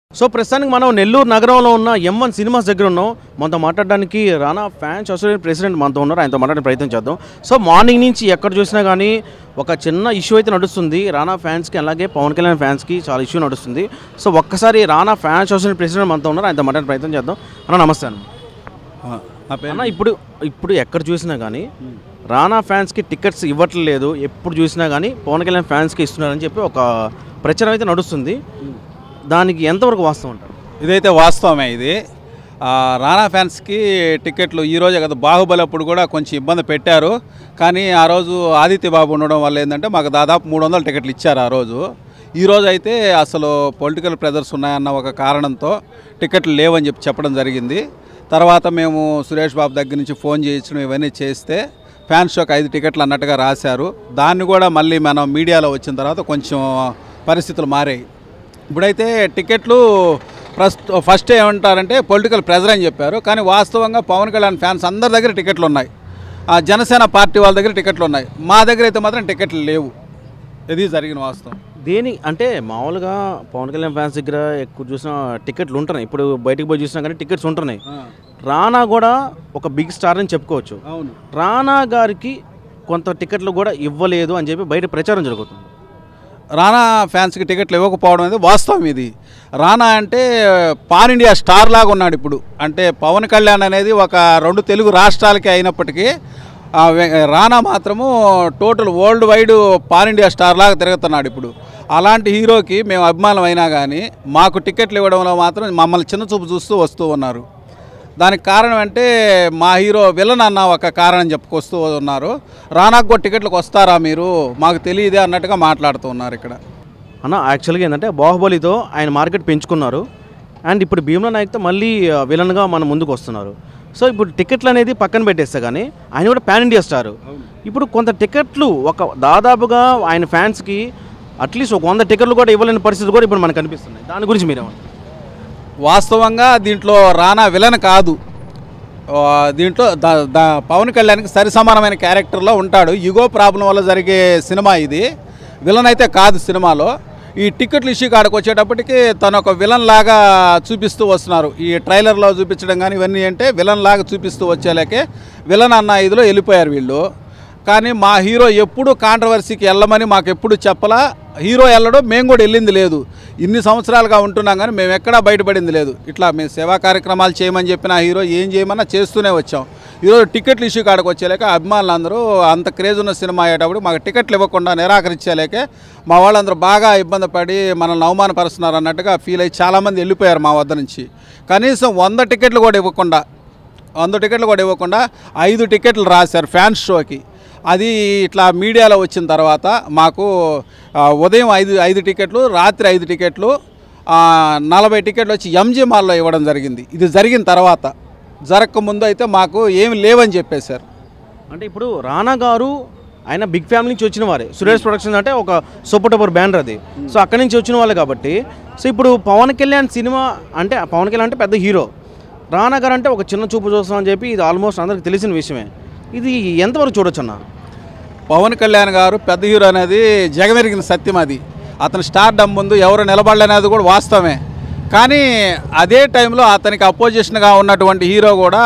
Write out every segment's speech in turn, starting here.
so ప్రస్తుతానికి మనం నెల్లూరు నగరంలో ఉన్న ఎం వన్ సినిమాస్ దగ్గర ఉన్నాం మనతో మాట్లాడడానికి రానా ఫ్యాన్స్ అసోసియేషన్ ప్రెసిడెంట్ మనతో ఉన్నారు ఆయనతో మాట్లాడే ప్రయత్నం చేద్దాం సో మార్నింగ్ నుంచి ఎక్కడ చూసినా కానీ ఒక చిన్న ఇష్యూ అయితే నడుస్తుంది రానా ఫ్యాన్స్కి అలాగే పవన్ కళ్యాణ్ ఫ్యాన్స్కి చాలా ఇష్యూ నడుస్తుంది సో ఒక్కసారి రానా ఫ్యాన్స్ అసోసియేషన్ ప్రెసిడెంట్ మనతో ఉన్నారు ఆయనతో మాట్లాడే ప్రయత్నం చేద్దాం అన్న నమస్తే అన్న ఆ, నా పేరు అన్న ఇప్పుడు ఇప్పుడు ఎక్కడ చూసినా కానీ రానా ఫ్యాన్స్కి టికెట్స్ ఇవ్వట్లేదు ఎప్పుడు చూసినా కానీ పవన్ కళ్యాణ్ ఫ్యాన్స్కి ఇస్తున్నారని చెప్పి ఒక ప్రచారం అయితే నడుస్తుంది దానికి ఎంతవరకు వాస్తవం అంటారు ఇదైతే వాస్తవమే ఇది ఆ, రానా ఫ్యాన్స్కి టికెట్లు ఈ రోజే కదా బాహుబలి అప్పుడు కూడా కొంచెం ఇబ్బంది పెట్టారు కానీ ఆ రోజు ఆదిత్య బాబు ఉండడం వల్ల ఏంటంటే మాకు దాదాపు మూడు వందల టికెట్లు ఇచ్చారు ఆ రోజు ఈ రోజు అయితే అసలు పొలిటికల్ ప్రెజర్స్ ఉన్నాయన్న ఒక కారణంతో టికెట్లు లేవని చెప్పి చెప్పడం జరిగింది తర్వాత మేము సురేష్ బాబు దగ్గర నుంచి ఫోన్ చేయించడం ఇవన్నీ చేస్తే ఫ్యాన్ షోకి ఐదు టికెట్లు అన్నట్టుగా రాశారు దాన్ని కూడా మళ్ళీ మనం మీడియాలో వచ్చిన తర్వాత కొంచెం పరిస్థితులు మారాయి ఇప్పుడైతే టికెట్లు ప్రస్తు ఫస్ట్ ఏమంటారంటే పొలిటికల్ ప్రెజర్ అని చెప్పారు కానీ వాస్తవంగా పవన్ కళ్యాణ్ ఫ్యాన్స్ అందరి దగ్గర టికెట్లు ఉన్నాయి ఆ జనసేన పార్టీ వాళ్ళ దగ్గర టికెట్లు ఉన్నాయి మా దగ్గర అయితే మాత్రం టికెట్లు లేవు ఇది జరిగిన వాస్తవం దేని అంటే మామూలుగా పవన్ కళ్యాణ్ ఫ్యాన్స్ దగ్గర ఎక్కువ చూసిన టికెట్లు ఉంటున్నాయి ఇప్పుడు బయటికి పోయి చూసినా కానీ టికెట్స్ ఉంటున్నాయి రానా కూడా ఒక బిగ్ స్టార్ అని చెప్పుకోవచ్చు అవును రానా గారికి కొంత టికెట్లు కూడా ఇవ్వలేదు అని చెప్పి బయట ప్రచారం జరుగుతుంది రానా ఫ్యాన్స్కి టికెట్లు ఇవ్వకపోవడం అనేది వాస్తవం ఇది రానా అంటే పాన్ ఇండియా స్టార్ లాగా ఉన్నాడు ఇప్పుడు అంటే పవన్ కళ్యాణ్ అనేది ఒక రెండు తెలుగు రాష్ట్రాలకి అయినప్పటికీ ఆ వె- రానా మాత్రము total world wide pan India star లాగా తిరుగుతున్నాడు ఇప్పుడు అలాంటి హీరోకి మేము అభిమానం అయినా కానీ మాకు టికెట్లు ఇవ్వడంలో మాత్రం మమ్మల్ని చిన్న చూపు చూస్తూ వస్తూ ఉన్నారు దానికి కారణం అంటే మా హీరో విలన్ అన్న ఒక కారణం చెప్పుకొస్తూ ఉన్నారు రానాకు కూడా టికెట్లకు వస్తారా మీరు మాకు తెలియదే అన్నట్టుగా మాట్లాడుతూ ఉన్నారు ఇక్కడ అన్న యాక్చువల్గా ఏంటంటే బాహుబలితో ఆయన మార్కెట్ పెంచుకున్నారు అండ్ ఇప్పుడు భీమ్లా నాయక్తో మళ్ళీ ఆ, విలన్గా మన ముందుకు వస్తున్నారు సో ఇప్పుడు టికెట్లు అనేది పక్కన పెట్టేస్తే కానీ ఆయన కూడా పాన్ ఇండియా స్టార్ ఇప్పుడు కొంత టికెట్లు ఒక దాదాపుగా ఆయన ఫ్యాన్స్కి అట్లీస్ట్ ఒక వంద టికెట్లు కూడా ఇవ్వలేని పరిస్థితి కూడా ఇప్పుడు మనకు కనిపిస్తున్నాయి దాని గురించి మీరేమంటారు వాస్తవంగా దీంట్లో రానా విలన్ కాదు ఆ, దీంట్లో ద ద పవన్ కళ్యాణ్కి సరి సమానమైన క్యారెక్టర్లో ఉంటాడు యుగో ప్రాబ్లం వల్ల జరిగే సినిమా ఇది విలన్ అయితే కాదు సినిమాలో ఈ టికెట్లు ఇష్యూ కాడకు వచ్చేటప్పటికి తను ఒక విలన్ లాగా చూపిస్తూ వస్తున్నారు ఈ ట్రైలర్లో చూపించడం కానీ ఇవన్నీ అంటే విలన్ లాగా చూపిస్తూ వచ్చేలాకే విలన్ అన్న ఇదిలో వెళ్ళిపోయారు వీళ్ళు కానీ మా హీరో ఎప్పుడు కాంట్రవర్సీకి వెళ్ళమని మాకు ఎప్పుడు చెప్పలా హీరో వెళ్ళడం మేము కూడా వెళ్ళింది లేదు ఇన్ని సంవత్సరాలుగా ఉంటున్నాం కానీ మేము ఎక్కడా బయటపడింది లేదు ఇట్లా మేము సేవా కార్యక్రమాలు చేయమని చెప్పిన ఆ హీరో ఏం చేయమన్నా చేస్తూనే వచ్చాం ఈరోజు టికెట్లు ఇష్యూ కాడకు వచ్చేలేక అభిమానులు అందరూ అంత క్రేజ్ ఉన్న సినిమా అయ్యేటప్పుడు మాకు టికెట్లు ఇవ్వకుండా నిరాకరించేలేకే మా వాళ్ళందరూ బాగా ఇబ్బంది పడి మనల్ని అవమానపరుస్తున్నారు అన్నట్టుగా ఫీల్ అయ్యి చాలామంది వెళ్ళిపోయారు మా వద్ద నుంచి కనీసం వంద టికెట్లు కూడా ఇవ్వకుండా వంద టికెట్లు కూడా ఇవ్వకుండా ఐదు టికెట్లు రాశారు ఫ్యాన్స్ షోకి అది ఇట్లా మీడియాలో వచ్చిన తర్వాత మాకు ఆ, ఉదయం ఐదు ఐదు టికెట్లు రాత్రి ఐదు టికెట్లు ఆ, నలభై టికెట్లు వచ్చి ఎంజీ మాల్లో ఇవ్వడం జరిగింది ఇది జరిగిన తర్వాత జరగక ముందు అయితే మాకు ఏమి లేవని చెప్పేశారు అంటే ఇప్పుడు రానా గారు ఆయన బిగ్ ఫ్యామిలీ నుంచి వచ్చిన వారే సురేష్ ప్రొడక్షన్స్ అంటే ఒక సూపర్ టూపర్ బ్యానర్ అది సో అక్కడి నుంచి వచ్చిన వాళ్ళే కాబట్టి సో ఇప్పుడు పవన్ కళ్యాణ్ సినిమా అంటే పవన్ కళ్యాణ్ అంటే పెద్ద హీరో రానా గారు అంటే ఒక చిన్న చూపు చూస్తామని చెప్పి ఇది ఆల్మోస్ట్ అందరికి తెలిసిన విషయమే ఇది ఎంతవరకు చూడొచ్చు అన్న పవన్ కళ్యాణ్ గారు పెద్ద హీరో అనేది జగమెరిగిన సత్యం అది అతని స్టార్ డమ్ ముందు ఎవరు నిలబడలేనేది కూడా వాస్తవమే కానీ అదే టైంలో అతనికి అపోజిషన్గా ఉన్నటువంటి హీరో కూడా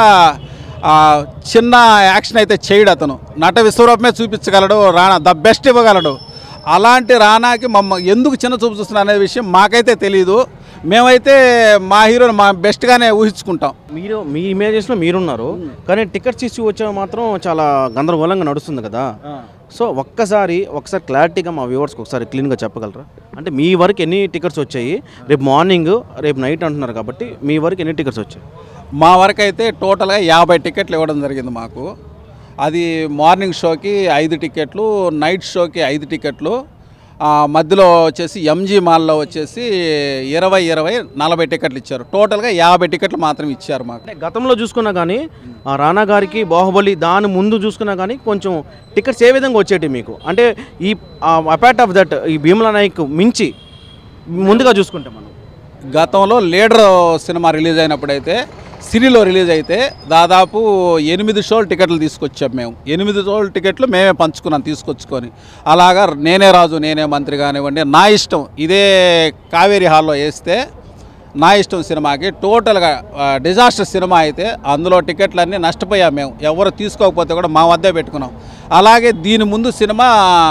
ఆ, చిన్న యాక్షన్ అయితే చేయడు అతను నట విశ్వరూపమే చూపించగలడు రానా ద బెస్ట్ ఇవ్వగలడు అలాంటి రానాకి మమ్మ ఎందుకు చిన్న చూపు చూస్తున్నా అనే విషయం మాకైతే తెలియదు మేమైతే మా హీరోని మా బెస్ట్గానే ఊహించుకుంటాం మీరు మీ ఇమేజెస్లో మీరున్నారు కానీ టికెట్స్ ఇష్యూ వచ్చే మాత్రం చాలా గందరగోళంగా నడుస్తుంది కదా సో ఒక్కసారి ఒకసారి క్లారిటీగా మా వ్యూవర్స్కి ఒకసారి క్లీన్గా చెప్పగలరా అంటే మీ వరకు ఎన్ని టికెట్స్ వచ్చాయి రేపు మార్నింగ్ రేపు నైట్ అంటున్నారు కాబట్టి మీ వరకు ఎన్ని టికెట్స్ వచ్చాయి మా వరకు అయితే టోటల్గా యాభై టికెట్లు ఇవ్వడం జరిగింది మాకు అది మార్నింగ్ షోకి ఐదు టికెట్లు నైట్ షోకి ఐదు టికెట్లు ఆ, మధ్యలో వచ్చేసి ఎంజీ మాల్లో వచ్చేసి ఇరవై ఇరవై నలభై టికెట్లు ఇచ్చారు టోటల్గా యాభై టికెట్లు మాత్రం ఇచ్చారు మాకు అంటే గతంలో చూసుకున్నా కానీ ఆ రానా గారికి బాహుబలి దాని ముందు చూసుకున్నా కానీ కొంచెం టికెట్స్ ఏ విధంగా వచ్చేటి మీకు అంటే ఈ అపార్ట్ ఆఫ్ దట్ ఈ భీమలా నాయక్ మించి ముందుగా చూసుకుంటే మనం గతంలో లీడర్ సినిమా రిలీజ్ అయినప్పుడైతే సిరిలో రిలీజ్ అయితే దాదాపు ఎనిమిది షోలు టికెట్లు తీసుకొచ్చాం మేము ఎనిమిది షోలు టికెట్లు మేమే పంచుకున్నాం తీసుకొచ్చుకొని అలాగా నేనే రాజు నేనే మంత్రి కానివ్వండి నా ఇష్టం ఇదే కావేరీ హాల్లో వేస్తే నా ఇష్టం సినిమాకి టోటల్గా డిజాస్టర్ సినిమా అయితే అందులో టికెట్లన్నీ నష్టపోయాం మేము ఎవరు తీసుకోకపోతే కూడా మా వద్దే పెట్టుకున్నాం అలాగే దీని ముందు సినిమా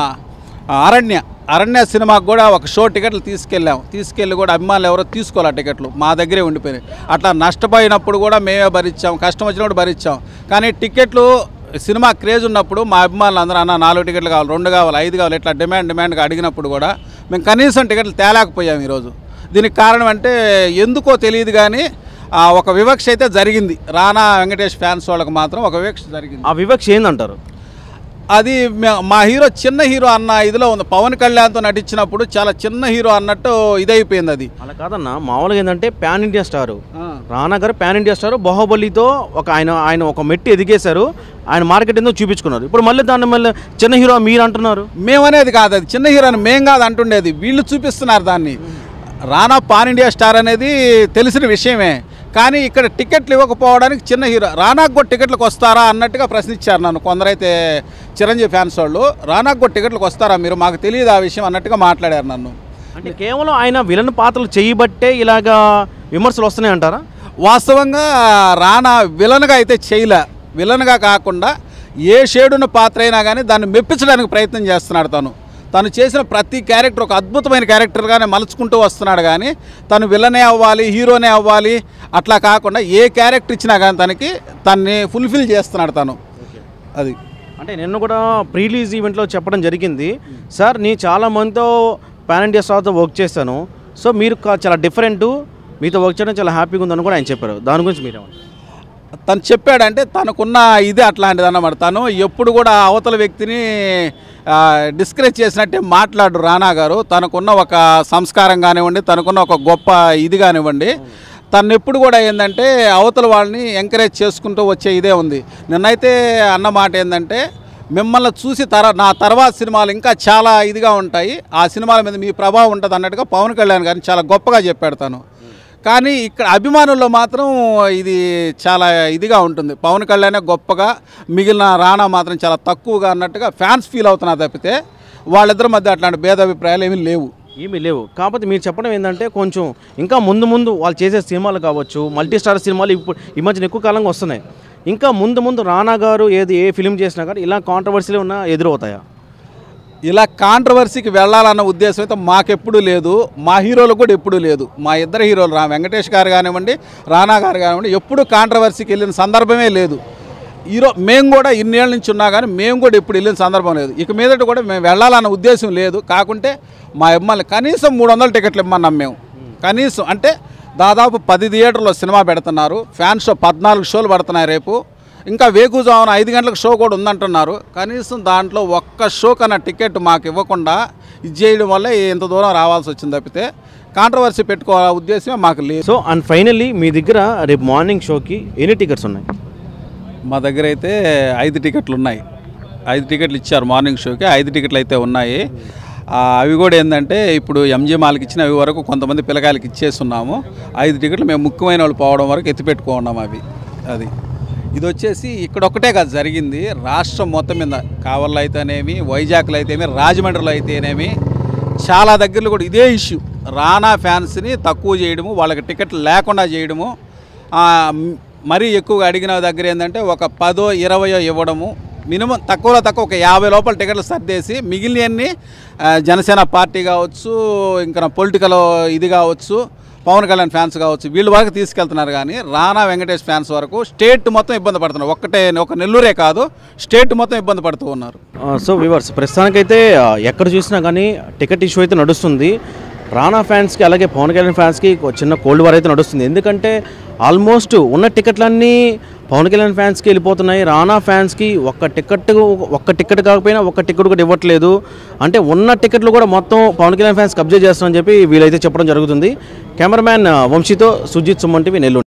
ఆ, అరణ్య అరణ్య సినిమాకి కూడా ఒక షో టికెట్లు తీసుకెళ్ళాం తీసుకెళ్ళి కూడా అభిమానులు ఎవరో తీసుకోవాలి ఆ టికెట్లు మా దగ్గరే ఉండిపోయినాయి అట్లా నష్టపోయినప్పుడు కూడా మేమే భరించాం కష్టం వచ్చినప్పుడు భరించాం కానీ టికెట్లు సినిమా క్రేజ్ ఉన్నప్పుడు మా అభిమానులు అందరూ అన్న నాలుగు టికెట్లు కావాలి రెండు కావాలి ఐదు కావాలి ఇట్లా డిమాండ్ డిమాండ్గా అడిగినప్పుడు కూడా మేము కనీసం టికెట్లు తేలేకపోయాం ఈరోజు దీనికి కారణం అంటే ఎందుకో తెలియదు కానీ ఆ, ఒక వివక్ష అయితే జరిగింది రానా వెంకటేష్ ఫ్యాన్స్ వాళ్ళకి మాత్రం ఒక వివక్ష జరిగింది ఆ వివక్ష ఏందంటారు అది మే- మా హీరో చిన్న హీరో అన్న ఇదిలో ఉంది పవన్ కళ్యాణ్తో నటించినప్పుడు చాలా చిన్న హీరో అన్నట్టు ఇదైపోయింది అది అలా కాదన్న మామూలుగా ఏంటంటే పాన్ ఇండియా స్టారు రానా గారు పాన్ ఇండియా స్టార్ బాహుబలితో ఒక ఆయన ఆయన ఒక మెట్టి ఎదిగేశారు ఆయన మార్కెట్ ఏందో చూపించుకున్నారు ఇప్పుడు మళ్ళీ దాన్ని మళ్ళీ చిన్న హీరో మీరు అంటున్నారు మేమనేది కాదు అది చిన్న హీరో అని మేం కాదు అంటుండేది వీళ్ళు చూపిస్తున్నారు దాన్ని రానా పాన్ ఇండియా స్టార్ అనేది తెలిసిన విషయమే కానీ ఇక్కడ టికెట్లు ఇవ్వకపోవడానికి చిన్న హీరో రానాకు కూడా టికెట్లకు వస్తారా అన్నట్టుగా ప్రశ్నించారు నన్ను కొందరైతే చిరంజీవి ఫ్యాన్స్ వాళ్ళు రానాకు కూడా టికెట్లకు వస్తారా మీరు మాకు తెలియదు ఆ విషయం అన్నట్టుగా మాట్లాడారు నన్ను అంటే కేవలం ఆయన విలన్ పాత్రలు చేయబట్టే ఇలాగా విమర్శలు వస్తున్నాయి అంటారా వాస్తవంగా రానా విలన్గా అయితే చేయలే విలన్గా కాకుండా ఏ షేడున్న పాత్ర అయినా కానీ దాన్ని మెప్పించడానికి ప్రయత్నం చేస్తున్నాడు తను తను చేసిన ప్రతి క్యారెక్టర్ ఒక అద్భుతమైన క్యారెక్టర్గానే మలుచుకుంటూ వస్తున్నాడు కానీ తను విలనే అవ్వాలి హీరోనే అవ్వాలి అట్లా కాకుండా ఏ క్యారెక్టర్ ఇచ్చినా కానీ తనకి తన్ని ఫుల్ఫిల్ చేస్తున్నాడు తను అది అంటే నిన్న కూడా ప్రీ రిలీజ్ ఈవెంట్లో చెప్పడం జరిగింది సార్ నేను చాలా మందితో పాన్ ఇండియా స్టార్తో వర్క్ చేశాను సో మీరు కా- చాలా డిఫరెంట్ మీతో వర్క్ చేయడం చాలా హ్యాపీగా ఉందని కూడా ఆయన చెప్పారు దాని గురించి మీరేమంటారు తను చెప్పాడంటే తనకున్న ఇది అట్లాంటిది అన్నమాట తను ఎప్పుడు కూడా అవతల వ్యక్తిని డిస్కరేజ్ చేసినట్టే మాట్లాడు రానా గారు తనకున్న ఒక సంస్కారం కానివ్వండి తనకున్న ఒక గొప్ప ఇది కానివ్వండి తను ఎప్పుడు కూడా ఏంటంటే అవతల వాళ్ళని ఎంకరేజ్ చేసుకుంటూ వచ్చే ఇదే ఉంది నిన్నైతే అన్న మాట ఏంటంటే మిమ్మల్ని చూసి తర నా తర్వాత సినిమాలు ఇంకా చాలా ఇదిగా ఉంటాయి ఆ సినిమాల మీద మీ ప్రభావం ఉంటుంది అన్నట్టుగా పవన్ కళ్యాణ్ గారిని చాలా గొప్పగా చెప్పాడు తను కానీ ఇక్కడ అభిమానుల్లో మాత్రం ఇది చాలా ఇదిగా ఉంటుంది పవన్ కళ్యాణ్ గొప్పగా మిగిలిన రానా మాత్రం చాలా తక్కువగా అన్నట్టుగా ఫ్యాన్స్ ఫీల్ అవుతున్నారు తప్పితే వాళ్ళిద్దరి మధ్య అట్లాంటి భేదాభిప్రాయాలు ఏమీ లేవు ఏమీ లేవు కాకపోతే మీరు చెప్పడం ఏంటంటే కొంచెం ఇంకా ముందు ముందు వాళ్ళు చేసే సినిమాలు కావచ్చు మల్టీ స్టార్ సినిమాలు ఇప్పుడు ఈ మధ్యన ఎక్కువ కాలంగా వస్తున్నాయి ఇంకా ముందు ముందు రానా గారు ఏది ఏ ఫిలిం చేసినా కానీ ఇలా కాంట్రవర్సీలు ఉన్న ఎదురవుతాయా ఇలా కాంట్రవర్సీకి వెళ్ళాలన్న ఉద్దేశం అయితే మాకెప్పుడు లేదు మా హీరోలకు కూడా ఎప్పుడూ లేదు మా ఇద్దరు హీరోలు రా వెంకటేష్ గారు కానివ్వండి రానా గారు కానివ్వండి ఎప్పుడు కాంట్రవర్సీకి వెళ్ళిన సందర్భమే లేదు హీరో మేము కూడా ఇన్నేళ్ళ నుంచి ఉన్నా కానీ మేము కూడా ఎప్పుడు వెళ్ళిన సందర్భం లేదు ఇక మీదట కూడా మేము వెళ్ళాలన్న ఉద్దేశం లేదు కాకుంటే మా అమ్మాయిలు కనీసం మూడు వందల టికెట్లు ఇమ్మన్నాం మేము కనీసం అంటే దాదాపు పది థియేటర్లో సినిమా పెడుతున్నారు ఫ్యాన్ షో పద్నాలుగు షోలు పడుతున్నాయి రేపు ఇంకా వేకుజామున ఐదు గంటలకు షో కూడా ఉందంటున్నారు కనీసం దాంట్లో ఒక్క షో కన్నా టికెట్ మాకు ఇవ్వకుండా ఇది చేయడం వల్ల ఇంత దూరం రావాల్సి వచ్చింది తప్పితే కాంట్రవర్సీ పెట్టుకోవాల ఉద్దేశమే మాకు లేదు సో అండ్ ఫైనల్లీ మీ దగ్గర రేపు మార్నింగ్ షోకి ఎన్ని టికెట్స్ ఉన్నాయి మా దగ్గర అయితే ఐదు టికెట్లు ఉన్నాయి ఐదు టికెట్లు ఇచ్చారు మార్నింగ్ షోకి ఐదు టికెట్లు అయితే ఉన్నాయి ఆ, అవి కూడా ఏంటంటే ఇప్పుడు ఎంజీ మాల్కి ఇచ్చిన అవి వరకు కొంతమంది పిల్లకాయలకి ఇచ్చేస్తున్నాము ఐదు టికెట్లు మేము ముఖ్యమైన వాళ్ళు పోవడం వరకు ఎత్తిపెట్టుకున్నాము అవి అది ఇది వచ్చేసి ఇక్కడ ఒక్కటే కాదు జరిగింది రాష్ట్రం మొత్తం మీద కావల్లో అయితేనేమి వైజాగ్లో అయితేనేమి రాజమండ్రిలో అయితేనేమి చాలా దగ్గరలో కూడా ఇదే ఇష్యూ రానా ఫ్యాన్స్ని తక్కువ చేయడము వాళ్ళకి టికెట్లు లేకుండా చేయడము ఆ, మ్, మరీ ఎక్కువగా అడిగిన దగ్గర ఏంటంటే ఒక పదో ఇరవయో ఇవ్వడము మినిమం తక్కువలో తక్కువ ఒక యాభై లోపల టికెట్లు సర్దేసి మిగిలినవన్నీ ఆ, జనసేన పార్టీ కావచ్చు ఇంకా పొలిటికల్ ఇది కావచ్చు పవన్ కళ్యాణ్ ఫ్యాన్స్ కావచ్చు వీళ్ళ వరకు తీసుకెళ్తున్నారు కానీ రానా వెంకటేష్ ఫ్యాన్స్ వరకు స్టేట్ మొత్తం ఇబ్బంది పడుతున్నారు ఒక్కటే ఒక నెల్లూరే కాదు స్టేట్ మొత్తం ఇబ్బంది పడుతూ ఉన్నారు సో వివర్స్ ప్రస్తుతానికైతే ఆ, ఎక్కడ చూసినా కానీ టికెట్ ఇష్యూ అయితే నడుస్తుంది రానా ఫ్యాన్స్కి అలాగే పవన్ కళ్యాణ్ ఫ్యాన్స్కి ఒక చిన్న కోల్డ్ వార్ అయితే నడుస్తుంది ఎందుకంటే ఆల్మోస్ట్ ఉన్న టికెట్లన్నీ పవన్ కళ్యాణ్ ఫ్యాన్స్కి వెళ్ళిపోతున్నాయి రానా ఫ్యాన్స్కి ఒక్క టికెట్ ఒక్క టికెట్ కాకపోయినా ఒక్క టికెట్ కూడా ఇవ్వట్లేదు అంటే ఉన్న టికెట్లు కూడా మొత్తం పవన్ కళ్యాణ్ ఫ్యాన్స్ కబ్జా చేస్తామని చెప్పి వీళ్ళైతే చెప్పడం జరుగుతుంది కెమెరామ్యాన్ వంశీతో సుజిత్ సుమన్ టీవీ నెల్లూరు